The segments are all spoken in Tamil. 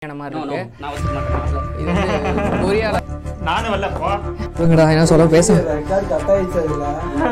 என்ன மாதிரி No, no, இருக்கு நான் வச்சுக்க மாட்டேன் இது வந்து கொரியால நானும் வரலப்போ இவங்கடா என்ன சொல்ல பேச ரெக்கார்ட் கட் ஆயிடுச்சு அதுல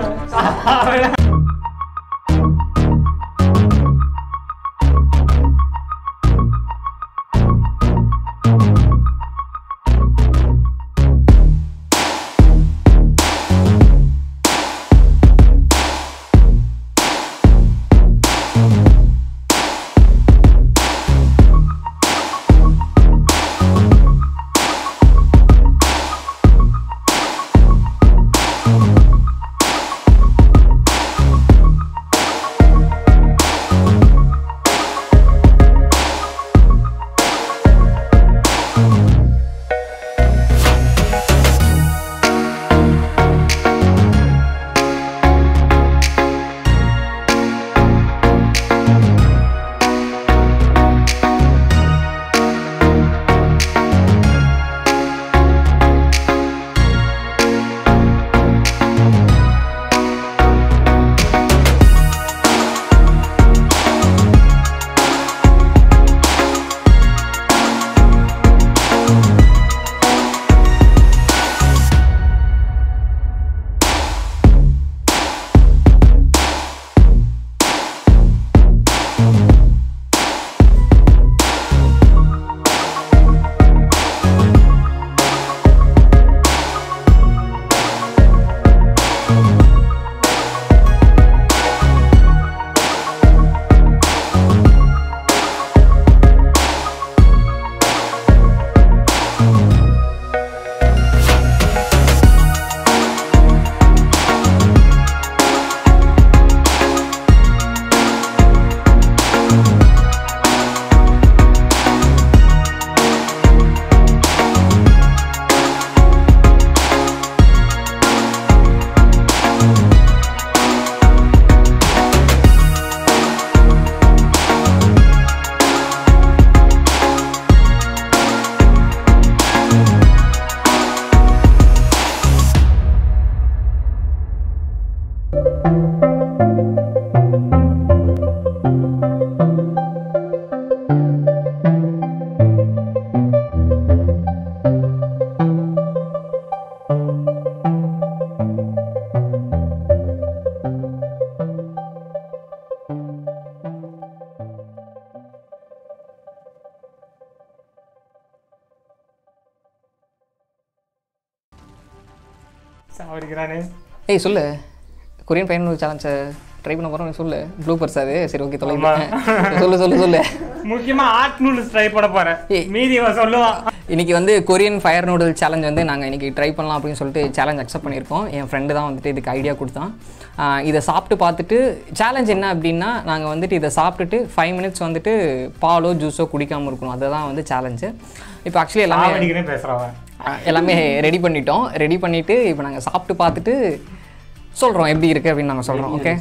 சாவடிக்கிறானே ஏய் சொல்லு கொரியன் பையன் சேலஞ்சை ட்ரை பண்ண போகிறோம் சொல்லு ப்ளூ பர்ஸ் அது சரி ஓகே தொலை ஆமா. சொல்லு சொல்லு சொல்லு முக்கியமா ஆர்ட் நூடுல்ஸ் ட்ரை பண்ண போறேன் ஏய். மீதி இவன் சொல்லுவான் இன்னைக்கு வந்து கொரியன் ஃபயர் நூடுல் சேலஞ்ச் வந்து நாங்கள் இன்னைக்கு ட்ரை பண்ணலாம் அப்படின்னு சொல்லிட்டு சேலஞ்ச் அக்செப்ட் பண்ணியிருக்கோம் என் ஃப்ரெண்டு தான் வந்துட்டு இதுக்கு ஐடியா கொடுத்தான் ஆஹ் இதை சாப்பிட்டு பார்த்துட்டு சேலஞ்ச் என்ன அப்படின்னா நாங்கள் வந்துட்டு இதை சாப்பிட்டுட்டு ஃபைவ் மினிட்ஸ் வந்துட்டு பாலோ ஜூஸோ குடிக்காமல் இருக்கணும் அதுதான் வந்து சேலஞ்சு இப்போ ஆக்சுவலி எல்லாமே சாவடிக்கிறேன் பேசுறவன் ஆஹ் எல்லாமே ரெடி பண்ணிட்டோம் ரெடி பண்ணிவிட்டு இப்போ நாங்கள் சாப்பிட்டு பார்த்துட்டு சொல்கிறோம் எப்படி இருக்குது அப்படின்னு நாங்கள் சொல்கிறோம் ஓகே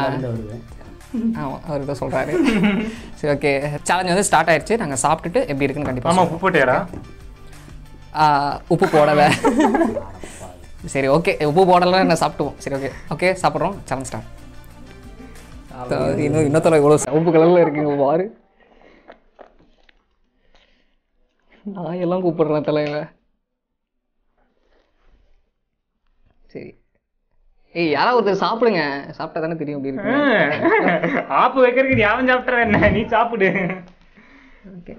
ஆமாம் அவர் தான் சொல்கிறாரு சரி ஓகே சேலஞ்ச் வந்து ஸ்டார்ட் ஆயிடுச்சு நாங்கள் சாப்பிட்டுட்டு எப்படி இருக்குன்னு கண்டிப்பாக ஆமா உப்பு போட்டியாடா ஆஹ் உப்பு போடலை சரி ஓகே உப்பு போடலை நான் சாப்பிட்டுவோம் சரி ஓகே ஓகே சாப்பிட்றோம் சேலஞ்ச் ஸ்டார்ட் இன்னும் இன்னத்தோட இவ்வளோ உப்பு கலரில் இருக்குங்க பாரு நான் எல்லாம் கூப்பிடுறேன் தலைவன் சரி ஏய் யாராவது ஒருத்தர் சாப்பிடுங்க சாப்பிட்டா தானே தெரியும் அப்படி இருக்கு ஆப்பு வைக்கிறதுக்கு யாவன் சாப்பிட்ற என்ன நீ சாப்பிடு ஓகே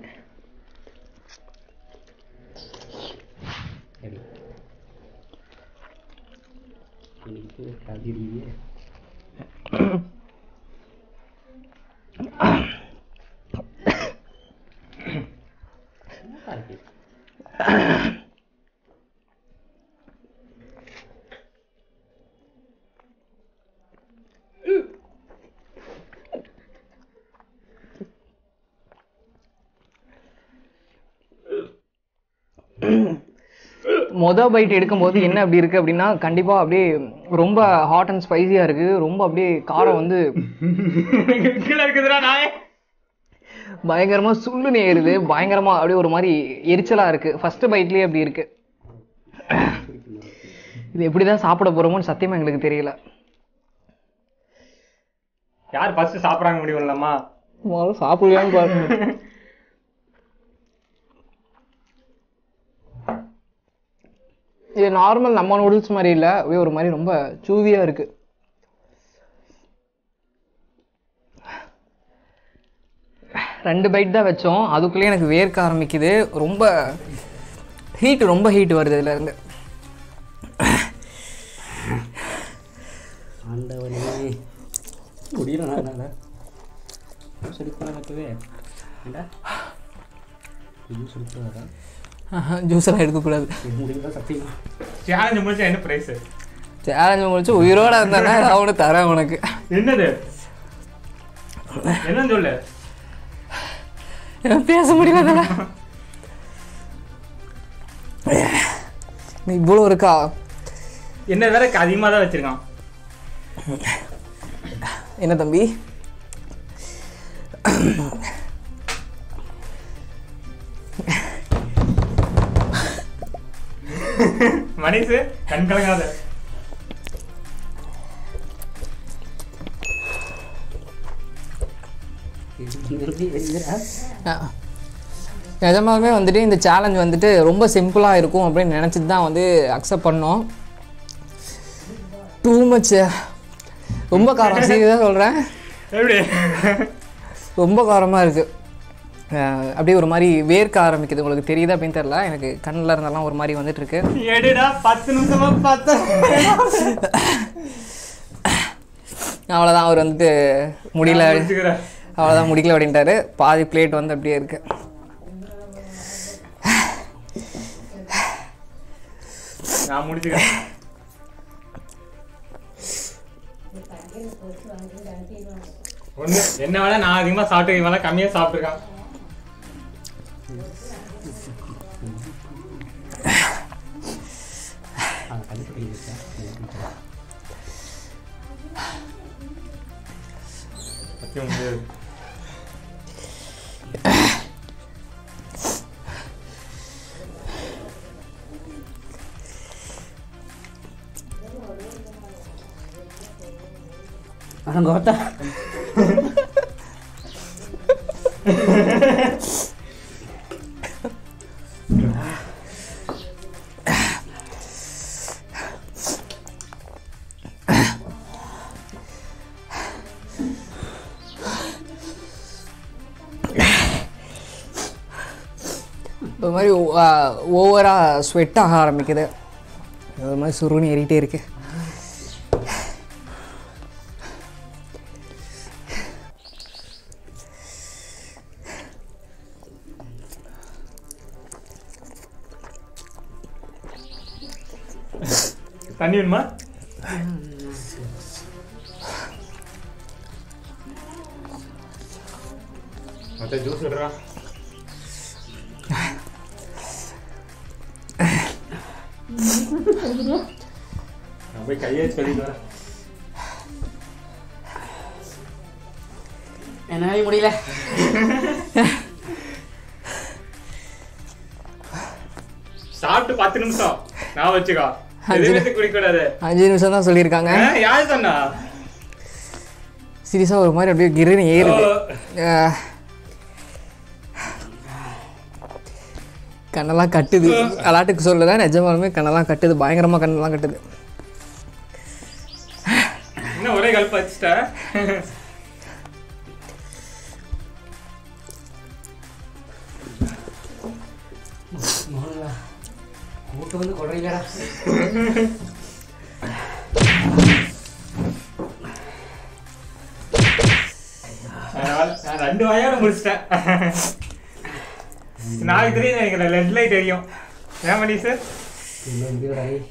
மொதல் பைட் எடுக்கும்போது என்ன அப்படி இருக்கு அப்படின்னா கண்டிப்பா அப்படியே ரொம்ப ஹாட் அண்ட் ஸ்பைசியா இருக்கு ரொம்ப அப்படியே காரம் வந்து கீழே இருக்குதுடா நாயே பயங்கரமா சுள்ளுன்னு ஏறுது பயங்கரமா அப்படியே ஒரு மாதிரி எரிச்சலா இருக்கு ஃபர்ஸ்ட் பைட்லயே அப்படி இருக்கு இது எப்படிதான் சாப்பிட போறோமோன்னு சத்தியமா எங்களுக்கு தெரியல யார் ஃபர்ஸ்ட் சாப்பிடாங்க முடியும் இல்லம்மா முதல்ல சாப்பிடலான்னு பாருங்க இது நார்மல் நம்ம நூடுல்ஸ் மாதிரி இல்லை அப்படியே ஒரு மாதிரி ரொம்ப சூவியாக இருக்கு ரெண்டு பைட் தான் வச்சோம் அதுக்குள்ளேயே எனக்கு வேர்க்க ஆரம்பிக்குது ரொம்ப ஹீட் ரொம்ப ஹீட் வருது இதுல இருந்து ஆண்டவனே முடியல நான் செடிப்பட வைக்கவே ஏண்டா இது சொல்லிட்டு ஜூஸ் எல்லாம் எடுக்கக்கூடாது இது முடியல சத்தியமா சேலஞ்சு முடிச்சா என்ன பிரைஸ் சேலஞ்சு முடிச்சு உயிரோட இருந்தானே அவனு தரேன் உனக்கு என்னது என்னன்னு சொல்லு எனக்கு பேச முடியல நீ இவ்வளோ இருக்கா என்ன வேற அதிகமாக தான் வச்சிருக்கான் என்ன தம்பி மணிஷு கண் கலங்காத அஹ். நிஜமாலுமே வந்துட்டு இந்த சேலஞ்ச் வந்துட்டு ரொம்ப சிம்பிளாக இருக்கும் அப்படின்னு நினச்சிட்டு தான் வந்து அக்செப்ட் பண்ணோம் டூ மச் ரொம்ப காரம் சீரியஸாக சொல்கிறேன் எப்படி ரொம்ப காரமாக இருக்குது அப்படியே ஒரு மாதிரி வேர்க்க ஆரம்பிக்குது உங்களுக்கு தெரியுதா அப்படின்னு தெரில எனக்கு கண்ணில் இருந்தெல்லாம் ஒரு மாதிரி வந்துட்டு இருக்கு எடுடா பத்து நிமிஷமா பத்து அவ்வளோதான் அவர் வந்துட்டு முடியல முடிச்சுக்கிறேன். அவ்வளோதான் முடிக்கல அப்படின்ட்டாரு பாதி பிளேட் வந்து அப்படியே இருக்கு நான் முடிச்சுக்கிறேன் ஒண்ணு என்ன விட நான் அதிகமா சாப்பிட்டு இவன் கம்மியா சாப்பிட்டுருக்கான் சத்தியம் முடியாது அடங்கோட்டா ஒரு மாதிரி ஓவராக ஸ்வெட் ஆக ஆரம்பிக்குது ஒரு மாதிரி சுருன்னு ஏறிட்டே இருக்கு தண்ணி வேணுமா மத்த ஜூஸ் விடுறா நான் போய் கையை சொல்லிட்டு வரேன் என்னாலே முடியல சாப்பிட்டு பத்து நிமிஷம் நான் வச்சுக்கோ எதுவுமே குடிக்கூடாது அஞ்சு நிமிஷம் தான் சொல்லியிருக்காங்க ஆ, யாரு சொன்னா சீரியஸாக ஒரு மாதிரி அப்படியே கிருன்னு ஏறுது அஹ். கண்ணெல்லாம் கட்டுது அலாட்டுக்கு சொல்லல நிஜமாலுமே கண்ணெல்லாம் கட்டுது பயங்கரமாக கண்ணெல்லாம் கட்டுது என்ன ஒரே கல்ப வச்சுட்ட கூட்டு வந்து கொடுறீங்கடா நான் நான் ரெண்டு வாயோட முடிச்சிட்டேன் நாளைக்கு தெரியும் எனக்கு லெட் லைட் தெரியும் ஏன் மணி சார் இன்னும் முடியலடா டேய்.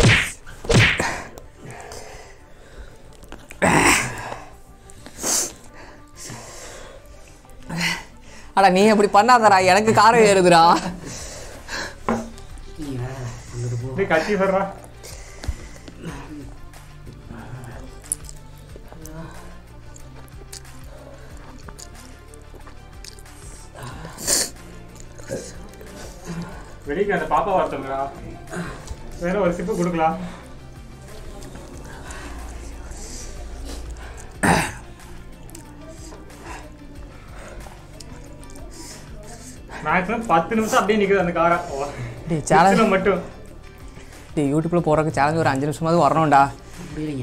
அடா நீ அப்படி பண்ணாதடா எனக்கு காரம் ஏறுதுடா நீ வேற அங்கிட்டு போ இப்படி கட்டி வர்றா வெளியே அந்த பாப்பா வரத்தோங்களா வேற ஒரு சிப்பு கொடுக்கலாம் மேக்ஸிமம் பத்து நிமிஷம் அப்படியே நிக்குது அந்த காரை டேய், challenge- Kitchen ல மட்டும் டேய் யூடியூப்பில் போகிறக்கு சேலஞ்ச் ஒரு அஞ்சு நிமிஷமாவது வரணும்டா முடியலைங்க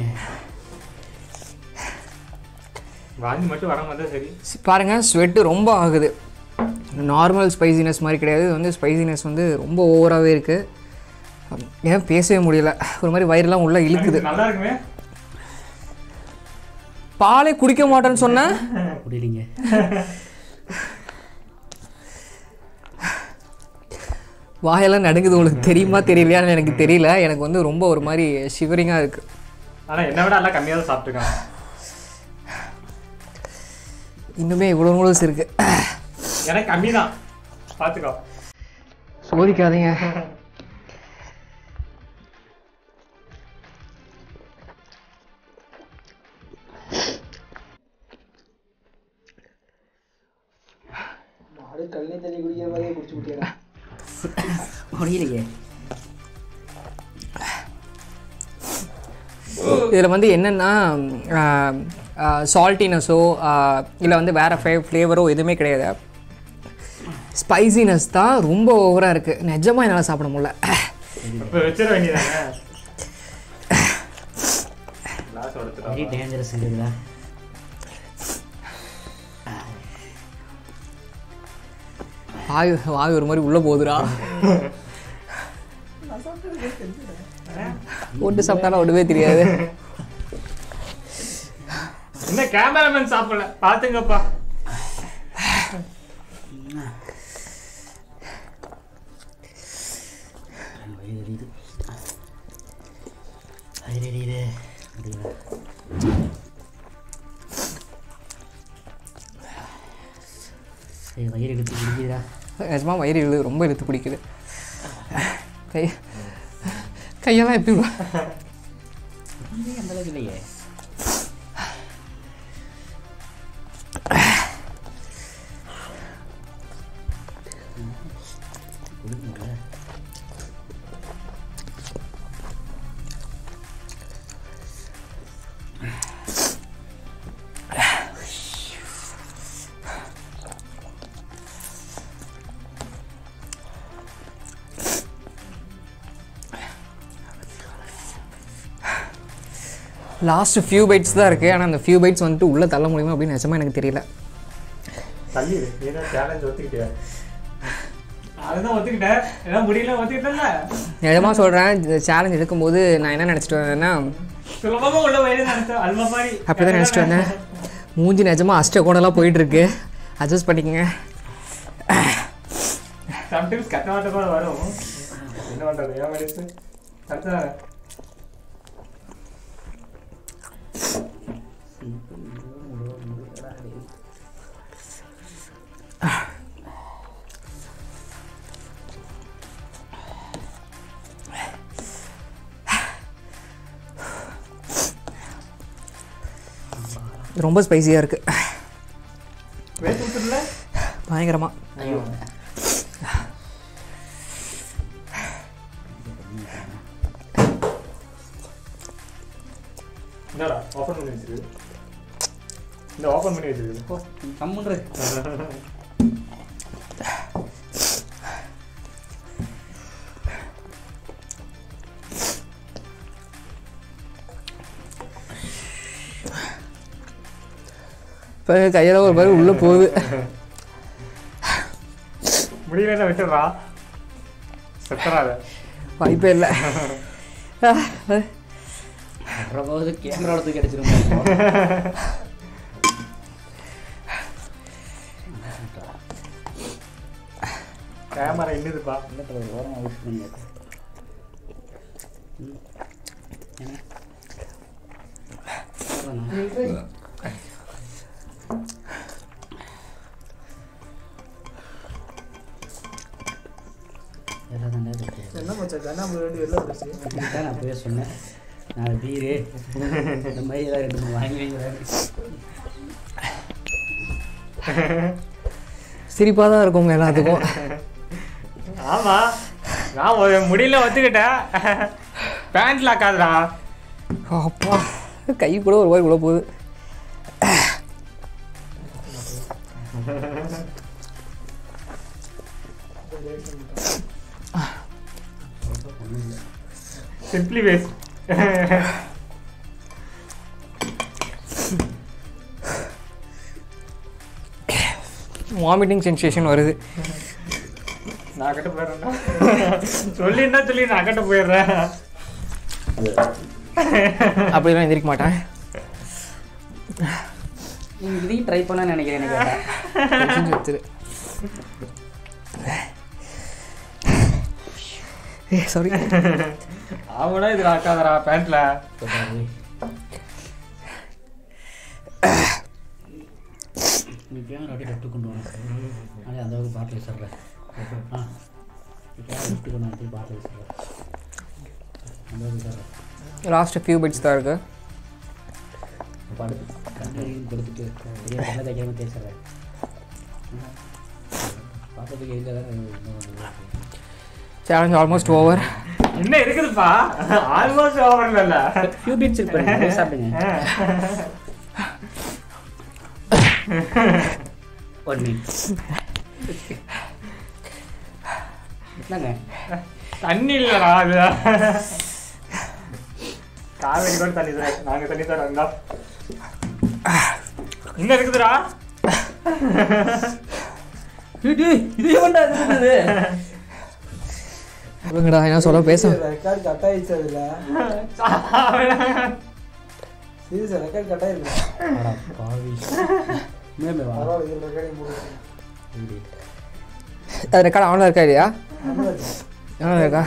வாங்கி மட்டும் வர மாதிரி சரி சி- பாருங்க ஸ்வெட்டு ரொம்ப ஆகுது நார்மல் ஸ்பைசினஸ் மாதிரி கிடையாது இது வந்து ஸ்பைசினஸ் வந்து ரொம்ப ஓவராகவே இருக்குது ஏன் பேசவே முடியல ஒரு மாதிரி வயிறுலாம் உள்ளே இழுக்குது நல்லா இருக்குமே பாலே குடிக்க மாட்டேன்னு சொன்னேன் முடியலைங்க வாயெல்லாம் நடுங்குது உங்களுக்கு தெரியுமா தெரியலையான்னு எனக்கு தெரியல எனக்கு வந்து ரொம்ப ஒரு மாதிரி ஷிவரிங்காக இருக்குது ஆனா என்னை விட எல்லாம் கம்மியாக தான் சாப்பிட்டுருக்காங்க இன்னுமே இவ்வளோ நூடுல்ஸ் இருக்குது எனக்கு கம்மி தான் பார்த்துக்கோ சோதிக்காதீங்க மாடு கண்ணே தண்ணி குடிக்கிற மாதிரியே குடிச்சு குட்டியா முடியலைங்க இதில் வந்து என்னென்னா சால்ட்டினஸோ இல்லை வந்து வேறு ஃப்ளே ஃப்ளேவரோ எதுவுமே கிடையாது ஸ்பைசினஸ் தான் ரொம்ப ஓவராக இருக்குது நிஜமாக என்னால் சாப்பிட முடியல இப்போ வச்சிட வேண்டியதானே கிளாஸ் எடுத்துட்டா வெரி டேஞ்சரஸ் இருக்குதா வாய் வாய் ஒரு மாதிரி உள்ளே போகுதுடா ஒன்று சாப்பிட்டாலும் ஒன்றுமே தெரியாது என்ன கேமராமேன் சாப்பிடல பாத்துங்கப்பா வயிறு எரியுது வயிறு எரியுது முடியல ஏய், வயிறு எடுத்து குடிக்குதா நிஜமாக வயிறு இழுது ரொம்ப இழுத்து பிடிக்குது கை கையெல்லாம் எப்படி விடு- அந்த அளவுக்கு இல்லையே குடிக்கணும்ல. லாஸ்ட் ஃபியூ பைட்ஸ் தான் இருக்குது ஆனால் அந்த ஃபியூ பைட்ஸ் வந்துட்டு உள்ளே தள்ள முடியுமா அப்படின்னு நிஜமாக எனக்கு தெரியல தள்ளிடு நீ தான் சேலஞ்ச் ஒத்துக்கிட்டியா அதுதான் ஒத்துக்கிட்டேன் ஏன்னா முடியல ஒத்துக்கிட்டல நிஜமாக சொல்கிறேன் இந்த சேலஞ்ச் எடுக்கும்போது நான் என்ன நினச்சிட்டு வந்தேன்னா சுலபமா உள்ள வயிறு நினைச்சேன் அல்வா மாதிரி அப்படி தான் நினச்சிட்டு வந்தேன் மூஞ்சி நிஜமாக அஷ்ட கோணலாம் போயிட்டுருக்கு அட்ஜஸ்ட் பண்ணிக்கங்க சம்டைம்ஸ் கத்த மாட்ட கூட வரும் என்ன பண்றது ஏன் மெடிசு அடுத்த ரொம்ப ஸ்பைசியாக இருக்குது வேஸ்ட் கொடுத்துடல பயங்கரமாக என்னடா ஓப்பன் பண்ணி வச்சிருக்கு இந்த ஓப்பன் பண்ணி வச்சிருக்கு கம்முன்று இப்போ கையில் ஒரு மாதிரி உள்ளே போகுது முடியல விட்டுறா செத்துறாத வாய்ப்பே இல்லை போது கேமரா எடுத்து கிடச்சிரும் கேமரா இன்னுதுப்பா ஓரமாக யூஸ் பண்ணி எல்லாம் தாண்டா இருக்கு என்ன மச்சா கண்ணாமூடி ரெண்டு வெளில போச்சு இதுதான் நான் போய் சொன்னேன் நான் பீரு இந்த மாதிரி ஏதாவது ரெண்டு மூணு வாங்கி வைங்க சிரிப்பாக தான் இருக்கும் உங்க எல்லாத்துக்கும் ஆமா நான் ஒரு முடியல ஒத்துக்கிட்டேன் பேண்ட் லாக்காதுடா அப்பா கை கூட ஒரு மாதிரி உள்ள போகுது சிம்பிளி வேஸ்ட் வாமிட்டிங் சென்சேஷன் வருது நான் கட்ட போயிடுறேன்டா சொல்லின்னா சொல்லி நான் கட்ட போயிடுறேன் அப்படிலாம் எந்திரிக்க மாட்டேன் நீங்கள் இதையும் ட்ரை பண்ண நினைக்கிறேன் எனக்கு கேட்டா. டென்ஷன் எடுத்துரு ஏ சாரி அவனா இது ஆக்காதடா பேண்ட்ல போட்டாரு. நீ கேமரா அப்படியே லெஃப்ட் கொண்டு வாங்க அதே அந்த அளவுக்கு பாட்டில் வச்சிடுறேன் ஆ கேமரா லெஃப்ட் கொண்டு வந்து பாட்டில் வச்சிடுறேன் அந்த அளவுக்கு வச்சிடுறேன் லாஸ்ட் ஃபியூ பிட்ஸ் தான் இருக்கு படுத்து கண்ணடியும் கொடுத்துட்டு பெரிய கண்ணை தைக்காம பேசுகிறேன் பார்க்கறதுக்கு எங்கே தான் சேலஞ்ச் ஆல்மோஸ்ட் ஓவர் என்ன இருக்குதுப்பா ஆல்மோஸ்ட் ஓவர் இல்ல ஃபியூ பீட்ஸ் இருக்கு பாருங்க சாப்பிடுங்க ஒன் மினிட் என்னங்க தண்ணி இல்லடா அது காவேரி கூட தண்ணி தர நாங்க தண்ணி தரோம் இந்தா. இன்னும் இருக்குதுடா இது இது ஏன்டா இருக்குது சொல்லுங்கடா என்ன சொல்ல பேச ரெக்கார்ட் கட் ஆயிடுச்சு அதுல சீரியஸ் ரெக்கார்ட் கட் ஆயிருக்கு அடா பாவி மேமே வா பரவாயில்ல இது ரெக்கார்டிங் முடிச்சு அது ரெக்கார்ட் ஆனில் இருக்கா இல்லையா ஆனில் இருக்கா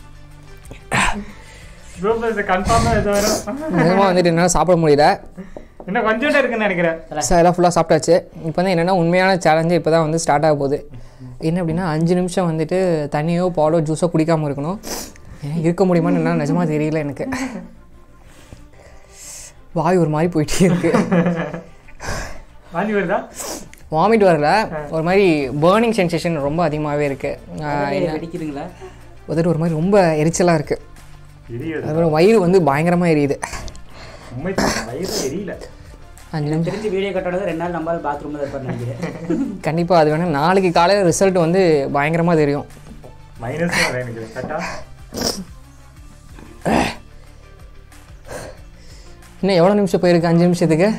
குரூப் கன்ஃபார்மா இது வரும் நிஜமாக வந்துட்டு என்னால் சாப்பிட முடியல இன்னும் கொஞ்சம் இருக்குன்னு நினைக்கிறேன் சார் எல்லாம் ஃபுல்லாக சாப்பிட்டாச்சு இப்போ வந்து என்னென்னா உண்மையான சேலஞ்சு இப்போ தான் வந்து ஸ்டார்ட் ஆக போகுது என்ன அப்படின்னா அஞ்சு நிமிஷம் வந்துட்டு தண்ணியோ பாலோ ஜூஸோ குடிக்காமல் இருக்கணும் ஏன் இருக்க முடியுமான்னு என்ன நிஜமாக தெரியல எனக்கு வாய் ஒரு மாதிரி போயிட்டே இருக்கு வாந்தி வருதா வாமிட் வரல ஒரு மாதிரி பேர்னிங் சென்சேஷன் ரொம்ப அதிகமாகவே இருக்குது வெடிக்குதுங்களா வந்துட்டு ஒரு மாதிரி ரொம்ப எரிச்சலாக இருக்குது எரியுது அதுக்கப்புறம் வயிறு வந்து பயங்கரமாக எரியுது உண்மை வயிறு எரியல அஞ்சு நிமிஷம் தெரிஞ்சு வீடியோ கட்டோட ரெண்டு நாள் நம்ம பாத்ரூமில் இருப்பார் நினைக்கிறேன் கண்டிப்பாக அது வேணால் நாளைக்கு காலையில் ரிசல்ட் வந்து பயங்கரமாக தெரியும் மைனஸ் வர எனக்கு கரெக்டா இன்னும் எவ்வளோ நிமிஷம் போயிருக்கு அஞ்சு நிமிஷத்துக்கு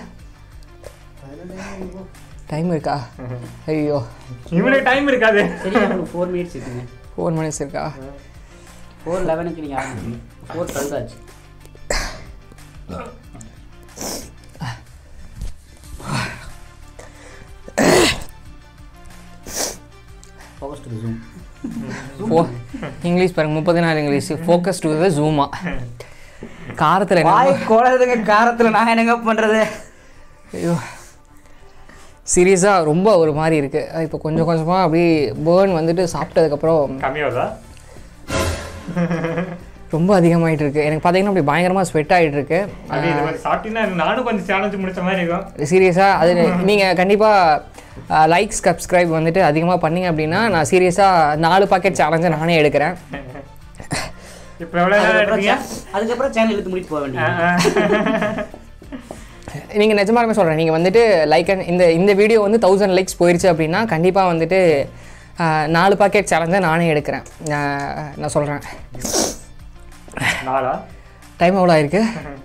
டைம் இருக்கா ஐயோ இவனுக்கு டைம் இருக்காது சரி உங்களுக்கு ஃபோர் மினிட்ஸ் இருக்குங்க ஃபோர் மினிட்ஸ் இருக்கா ஃபோர் லெவனுக்கு நீங்கள் ஆரம்பிங்க ஃபோர் டுவெல் ஆச்சு ஃபோக்கஸ் டு ஜூம் ஃபோ இங்கிலீஷ் பாருங்க முப்பது நாள் இங்கிலீஷ் ஃபோக்கஸ் டு த ஜூமா காரத்தில் என்ன வாய் குழந்தைங்க காரத்தில் நான் என்னங்க பண்ணுறது ஐயோ சீரியஸாக ரொம்ப ஒரு மாதிரி இருக்குது இப்போ கொஞ்சம் கொஞ்சமாக அப்படியே பேர்ன் வந்துட்டு சாப்பிட்டதுக்கப்புறம் கம்மியாகுதா ரொம்ப அதிகமாயிட்டு இருக்கு எனக்கு பார்த்தீங்கன்னா அப்படி பயங்கரமாக ஸ்வெட் ஆகிட்டு இருக்கு அது இது மாதிரி சாப்பிட்டீங்கன்னா நானும் கொஞ்சம் சேலஞ்சு முடிச்ச மாதிரி இருக்கும் சீரியஸாக அது நீங்கள் கண்டிப்பாக லைக் சப்ஸ்கிரைப் வந்துட்டு அதிகமாக பண்ணீங்க அப்படின்னா நான் சீரியஸாக நாலு பாக்கெட் சேலஞ்சை நானே எடுக்கிறேன் இப்போ எவ்வளோ நேரம் அதுக்கப்புறம் எடுத்தீங்க channel- அதுக்கப்புறம் சேனல் எடுத்து முடிச்சு போக வேண்டியது நீங்கள் நிஜமாலுமே சொல்கிறேன் நீங்கள் வந்துட்டு லைக் இந்த இந்த வீடியோ வந்து தௌசண்ட் லைக்ஸ் போயிருச்சு அப்படின்னா கண்டிப்பாக வந்துட்டு ஆஹ், நாலு பாக்கெட் சேலஞ்சை நானே எடுக்கிறேன் நான் நான் சொல்கிறேன் நாளா டைம் எவ்வளோ ஆயிருக்கு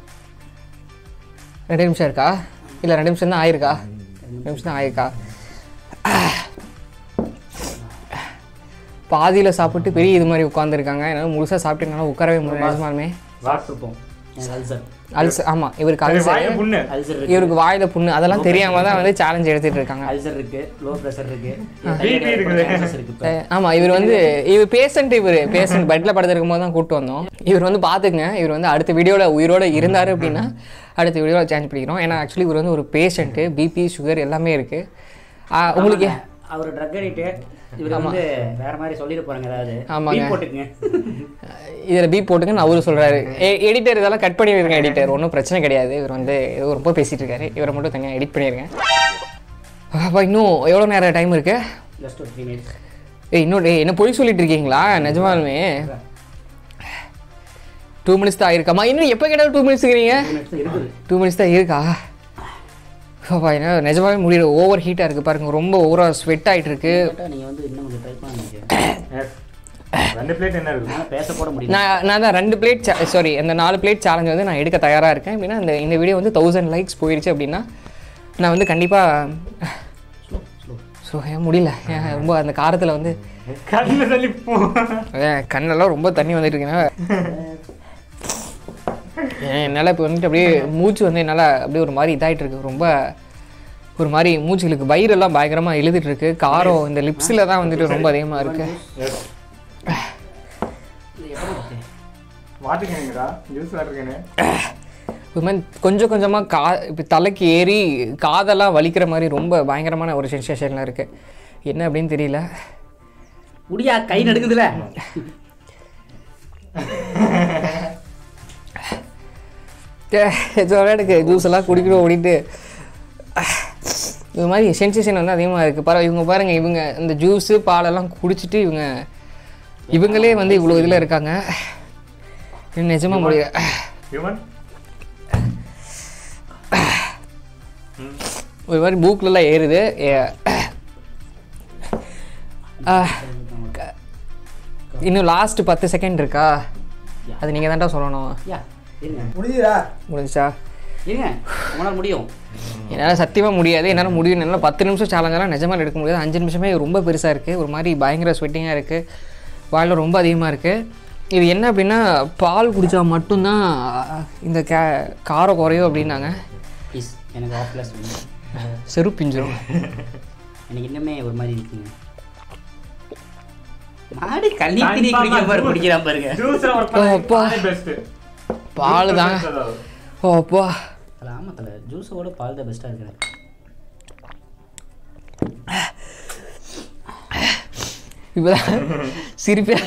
ரெண்டு நிமிஷம் இருக்கா இல்லை ரெண்டு நிமிஷம் தான் ஆயிருக்கா ரெண்டு நிமிஷம் தான் ஆயிருக்கா பாதியில் சாப்பிட்டு பெரிய இது மாதிரி உட்காந்துருக்காங்க என்னால் முழுசாக சாப்பிட்டு என்னால் உட்காரவே முடியல நிஜமாலுமே சாப்பிட்ருப்போம் எனக்கு அல்சர் அல்சர் ஆமாம் இவருக்கு சரி, அல்சர் வாயை புண்ணு அல்சர் இருக்கு இவருக்கு வாயில புண்ணு அதெல்லாம் தெரியாம தான் வந்து சேலஞ்ச் எடுத்துட்டு இருக்காங்க அல்சர் இருக்கு லோ ப்ரெஷர் இருக்கு BP இருக்குது. கேன்சர் இருக்கு இப்ப. அஹ் ஆமா இவர் வந்து இவர் பேஷண்ட் இவர் பேஷண்ட் பெட்ல படுத்திருக்கும் போது தான் கூப்பிட்டு வந்தோம் இவர் வந்து பாத்துக்கங்க இவர் வந்து அடுத்த வீடியோல உயிரோட இருந்தாரு அப்படின்னா அடுத்த வீடியோவில் சேஞ்ச் பண்ணிக்கிறோம் ஏன்னா ஆக்சுவலி இவர் வந்து ஒரு பேஷண்ட்டு பிபி சுகர் எல்லாமே இருக்கு ஆஹ் உங்களுக்கு ஆமாங்க. அவர் ட்ரக் அடிக்ட் இவர் வந்து வேற மாதிரி சொல்லிட போறாங்க ஏதாவது ஆமாங்க. Beep போட்டுக்குங்க இதில் பீப் போட்டுங்கன்னு அவரு சொல்றாரு எடிட்டர் இதெல்லாம் கட் பண்ணிடுங்க எடிட்டர் ஒன்றும் பிரச்சனை கிடையாது இவர் வந்து ஏதோ ரொம்ப பேசிட்டு இருக்காரு இவரை மட்டும் தனியாக எடிட் பண்ணிடுங்க அப்போ இன்னும் எவ்வளோ நேரம் டைம் இருக்கு ஜஸ்ட் ஒரு த்ரீ மினிட்ஸ் ஏய் இன்னும் ஏய், என்ன பொய் சொல்லிட்டு இருக்கீங்களா நிஜமாலுமே டூ மினிட்ஸ் தான் ஆயிருக்காமா இன்னும் எப்போ கேட்டாலும் டூ மினிட்ஸ் இருக்கிறீங்க இருக்குது டூ மினிட்ஸ் தான் இருக்கா அப்பா என்ன நிஜமாவே முடியல ஓவர் ஹீட்டாக இருக்குது பாருங்க ரொம்ப ஓவராக ஸ்வெட் ஆகிட்டு இருக்கு கேட்டா நீங்க வந்து இன்னும் கொஞ்சம் ட்ரை பண்ண நினைக்கிறேன் ரெண்டு பிளேட் என்ன இருக்கு என்னால் பேச கூட முடியல நான் நான் தான் ரெண்டு பிளேட் சாரி அந்த நாலு பிளேட் சேலஞ்ச் வந்து நான் எடுக்க தயாராக இருக்கேன் அப்படின்னா இந்த இந்த வீடியோ வந்து தௌசண்ட் லைக்ஸ் போயிடுச்சு அப்படின்னா நான் வந்து கண்டிப்பாக ஸ்லோ ஸ்லோ ஸோ முடியல ஏன் ரொம்ப அந்த காரத்தில் வந்து கண்ணில் தள்ளி போ ஏன் கண்ணெல்லாம் ரொம்ப தண்ணி வந்துட்டு இருக்குன்னா ஏன் என்னால் இப்போ வந்துட்டு அப்படியே மூச்சு வந்து என்னால் அப்படியே ஒரு மாதிரி இதாகிட்டு இருக்கு ரொம்ப ஒரு மாதிரி மூச்சுகளுக்கு வயிறெல்லாம் பயங்கரமாக இழுத்துட்டு இருக்கு காரம் இந்த லிப்ஸில் தான் வந்துட்டு ரொம்ப அதிகமாக இருக்குது இது எப்படி இருக்கு மாட்டுக்கேனுங்கடா ஜூஸ் வாட்டிருக்கேனே ஒரு மாதிரி கொஞ்சம் கொஞ்சமாக கா இப்போ தலைக்கு ஏறி காதெல்லாம் வலிக்கிற மாதிரி ரொம்ப பயங்கரமான ஒரு சென்சேஷனில் இருக்குது என்ன அப்படின்னு தெரியல முடியா கை நடுக்குதுல எனக்கு ஜூஸ் எல்லாம் குடிக்கணும் ஓடிட்டு இது மாதிரி சென்சேஷன் வந்து அதிகமாக இருக்குது பரவ இவங்க பாருங்கள் இவங்க இந்த ஜூஸு பாலெல்லாம் குடிச்சிட்டு இவங்க இவங்களே வந்து இவ்வளோ இதில் இருக்காங்க இது நிஜமாக முடியல ஹியூமன் ஒரு மாதிரி மூக்குலலாம் ஏறுது ஏ- ஆ, க- இன்னும் லாஸ்ட் பத்து செகண்ட் இருக்கா அது நீங்கள் தான்டா சொல்லணும் யா இருங்க முடியுதா முடிஞ்சா இருங்க உங்களால் முடியும் என்னால் சத்தியமாக முடியாது என்னால் முடியும் என்னால் பத்து நிமிஷம் சேலஞ்செல்லாம் நிஜமாக எடுக்க முடியாது அஞ்சு நிமிஷமே ரொம்ப பெருசாக இருக்குது ஒரு மாதிரி பயங்கர ஸ்வெட்டிங்காக இருக்குது வாயில் ரொம்ப அதிகமாக இருக்குது இது என்ன அப்படின்னா பால் குடித்தா மட்டும்தான் இந்த கே காரம் குறையும் அப்படின்னாங்க ப்ளீஸ் எனக்கு ஆஃப் கிளாஸ் வேணும் செருப்பிஞ்சிரும் எனக்கு இன்னுமே ஒரு மாதிரி இருக்குங்க மாடு கள்ளி திரி குடிக்கிற மாதிரி குடிக்கிறான் பாருங்க ஜூஸ்ல ஒர்க் அப்பா. பண்ணி பெஸ்ட் பால் தாங்க ஓ அப்பா அது ஆமாம் தலை ஜூஸோட பால் தான் பெஸ்ட்டாக இருக்குது இப்போதான் சிரிப்பே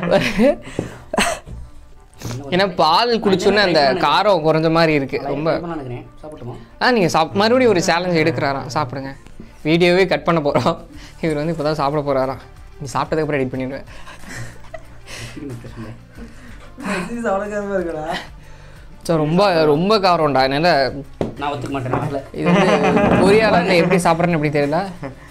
ஏன்னா பால் குடிச்சோன்னே அந்த காரம் குறைஞ்ச மாதிரி இருக்குது ரொம்ப ரொம்ப நினைக்கிறேன் சாப்பிட்டுமா ஆ நீங்கள் சாப் மறுபடியும் ஒரு சேலஞ்ச் எடுக்கிறாராம் சாப்பிடுங்க வீடியோவே கட் பண்ண போகிறோம் இவர் வந்து இப்போ தான் சாப்பிட போகிறாராம் நீ சாப்பிட்டதுக்கப்புறம் எடிட் பண்ணிடுவேன் சீரியஸ் அவ்வளோ இருக்கடா ஸோ ரொம்ப ரொம்ப காரம்டா அதனால நான் ஒத்துக்க மாட்டேன் நான் இது வந்து கொரியாவில் வந்து எப்படி சாப்பிட்றேன்னு எப்படி தெரியல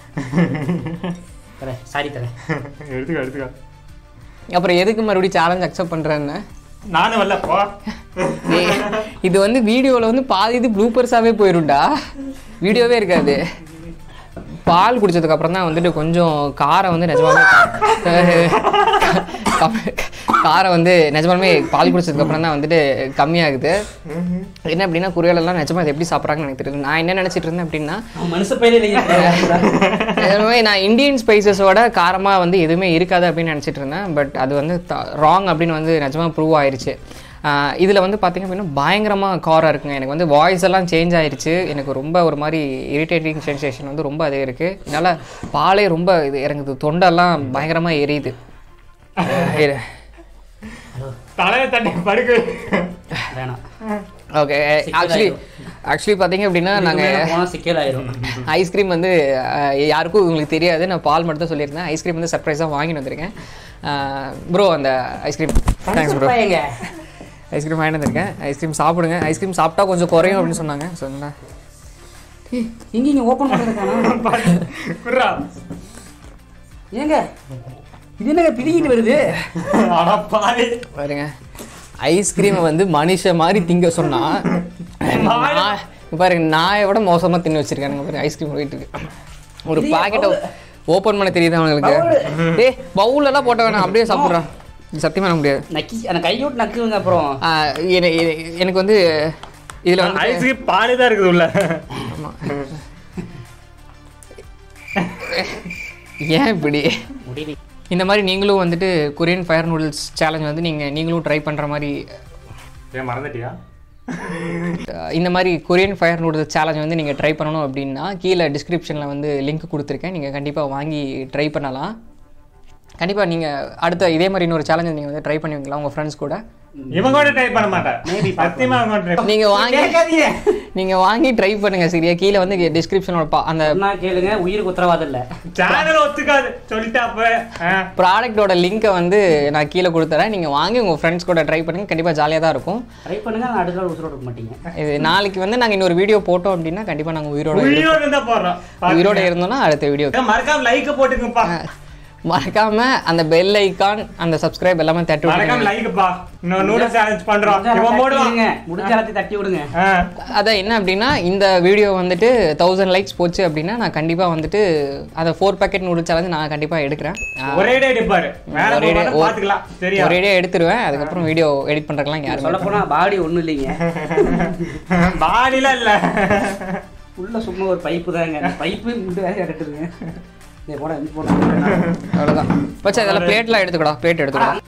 தலை சாரி தலை எடுத்துக்கோ எடுத்துக்கோ அப்புறம் எதுக்கு மறுபடியும் சேலஞ்ச் அக்செப்ட் பண்ணுறேன்னு நானும் வரல போ ஏய், இது வந்து வீடியோவில் வந்து பாதி இது ப்ளூப்பர்ஸாகவே போயிரும்டா வீடியோவே இருக்காது பால் குடிச்சதுக்கு அப்புறம் தான் வந்துட்டு கொஞ்சம் காரம் வந்து நிஜமாவே காரம் வந்து நிஜமாலுமே பால் குடிச்சதுக்கு அப்புறம் தான் வந்துட்டு கம்மியாகுது என்ன அப்படின்னா குரியலெல்லாம் நிஜமா இது எப்படி சாப்பிட்றாங்கன்னு எனக்கு தெரியல நான் என்ன நினச்சிட்டு இருந்தேன் அப்படின்னா அவன் மனுஷ பயிலே நிஜமாவே நான் இந்தியன் ஸ்பைசஸோட காரமாக வந்து எதுவுமே இருக்காது அப்படின்னு நினச்சிட்டு இருந்தேன் பட் அது வந்து ராங் அப்படின்னு வந்து நிஜமாக ப்ரூவ் ஆயிருச்சு இதில் வந்து பார்த்திங்க அப்படின்னா பயங்கரமாக காரம் இருக்குங்க எனக்கு வந்து வாய்ஸ் எல்லாம் சேஞ்ச் ஆயிருச்சு எனக்கு ரொம்ப ஒரு மாதிரி இரிட்டேட்டிங் சென்சேஷன் வந்து ரொம்ப அதே இருக்குது என்னால் பாலே ரொம்ப இது இறங்குது தொண்டெல்லாம் பயங்கரமாக எரியுது இரு. தலையை தட்டி படுக்க வேணாம் ஓகே ஆக்சுவலி ஆக்சுவலி பார்த்தீங்க அப்படின்னா நாங்கள் போனால் சிக்கல் ஆயிரும் ஐஸ்கிரீம் வந்து அஹ், யாருக்கும் உங்களுக்கு தெரியாது நான் பால் மட்டும் தான் சொல்லியிருந்தேன் ஐஸ்கிரீம் வந்து சர்ப்ரைஸாக வாங்கிட்டு வந்திருக்கேன் ப்ரோ அந்த ஐஸ்கிரீம் தேங்க்ஸ் ப்ரோ எங்க ஐஸ்கிரீம் வாங்கிட்டு வந்திருக்கேன் ஐஸ்கிரீம் சாப்பிடுங்க ஐஸ்கிரீம் சாப்பிட்டா கொஞ்சம் குறையும் அப்படின்னு சொன்னாங்க சொன்னா இங்க இங்க ஓப்பன் பண்ணுறதுக்கான குர்ரா ஏங்க இது என்னங்க பிரிக்கிட்டு வருது அட பாவி பாருங்க ஐஸ்கிரீமை வந்து மனுஷ மாதிரி திங்க சொன்னா நான் இங்க பாருங்க நாயை விட மோசமாக தின்னு வச்சிருக்கானுங்க பாருங்க ஐஸ்கிரீம் போயிட்டு இருக்கு ஒரு பாக்கெட்டை ஓப்பன் பண்ண தெரியுது அவங்களுக்கு ஏய் பவுலெல்லாம் போட்ட வேணாம் அப்படியே சாப்பிட்றான் சத்தியமாக பண்ண முடியாது நக்கி அந்த கையோட்டு நக்குங்க அப்புறம் ஆஹ் என- என- எனக்கு வந்து இதில் வந்து ஐஸ்கிரீம் பாலு தான் இருக்குது உள்ள ஏன் இப்படி முடியல இந்த மாதிரி நீங்களும் வந்துட்டு கொரியன் ஃபயர் நூடுல்ஸ் சேலஞ்ச் வந்து நீங்கள் நீங்களும் ட்ரை பண்ணுற மாதிரி ஏன் மறந்துட்டியா அஹ், இந்த மாதிரி கொரியன் ஃபயர் நூடுல்ஸ் சேலஞ்ச் வந்து நீங்கள் ட்ரை பண்ணணும் அப்படின்னா கீழே டிஸ்கிரிப்ஷனில் வந்து லிங்க் கொடுத்துருக்கேன் நீங்கள் கண்டிப்பாக வாங்கி ட்ரை பண்ணலாம் கண்டிப்பாக நீங்கள் அடுத்த இதே மாதிரி இன்னொரு சேலஞ்சை நீங்கள் வந்து ட்ரை பண்ணுவீங்களா உங்கள் ஃப்ரெண்ட்ஸ் கூட இவன் கூட ட்ரை பண்ண மாட்டேன் சத்தியமா அவன் ட்ரை நீங்கள் வாங்கி நீங்கள் வாங்கி ட்ரை பண்ணுங்கள் சரியா கீழே வந்து டிஸ்கிரிப்ஷனோட பா அந்த சொன்னா கேளுங்க உயிருக்கு உத்தரவாதம் இல்ல சேனல் ஒத்துக்காது சொல்லிட்டா அப்ப ஆ. ப்ராடக்ட்டோட லிங்க்கை வந்து நான் கீழே கொடுத்துறேன் நீங்கள் வாங்கி உங்கள் ஃப்ரெண்ட்ஸ் கூட ட்ரை பண்ணுங்கள் கண்டிப்பாக ஜாலியாக தான் இருக்கும் ட்ரை பண்ணுங்க நான் அடுத்த நாள் உசுரோட இருக்க மாட்டீங்க இது நாளைக்கு வந்து நாங்கள் இன்னொரு வீடியோ போட்டோம் அப்படின்னா கண்டிப்பாக நாங்கள் உயிரோட இருப்போம். உயிரோடு இருந்தா போடுறோம் உயிரோட இருந்தோம்னா அடுத்த வீடியோ மறக்காம லைக் போட்டுங்கப்பா மறக்காம அந்த பெல் ஐகான் அந்த சப்ஸ்கிரைப் எல்லாமே தட்டி மறக்காம விட்டுருங்க லைக்ப்பா இன்னும் நூடுல்ஸ் சேலஞ்ச் பண்றோம் முடிஞ்ச இவன் அளவுக்கு போடுவான் தட்டி விடுங்க. முடிஞ்ச அளவுக்கு தட்டி விடுங்க ஆ. அதான் என்ன அப்படின்னா இந்த வீடியோ வந்துட்டு தௌசண்ட் லைக்ஸ் போச்சு அப்படின்னா நான் கண்டிப்பாக வந்துட்டு அதை ஃபோர் பேக்கெட் நூடுல்ஸ் சேலஞ்சு நான் கண்டிப்பாக எடுக்கிறேன் ஒரே டே எடுப்பாரு வேற ஒரே போனா ஒரு- பாத்துக்கலாம் சரியா ஒரேடியே எடுத்துருவேன் அதுக்கப்புறம் வீடியோ எடிட் பண்ணுறதுலாம் யாருமே சொல்ல போனா பாடி ஒண்ணும் இல்லைங்க பாடிலாம் இல்ல உள்ள சும்மா ஒரு பைப்பு தாங்க அந்த பைப்பு முட்டு வேற கட்டுதுங்க போட போட அவ்வளோதான் பச்சா இதெல்லாம் பிளேட்லாம் எடுத்துக்கடா பிளேட் எடுத்துக்கடா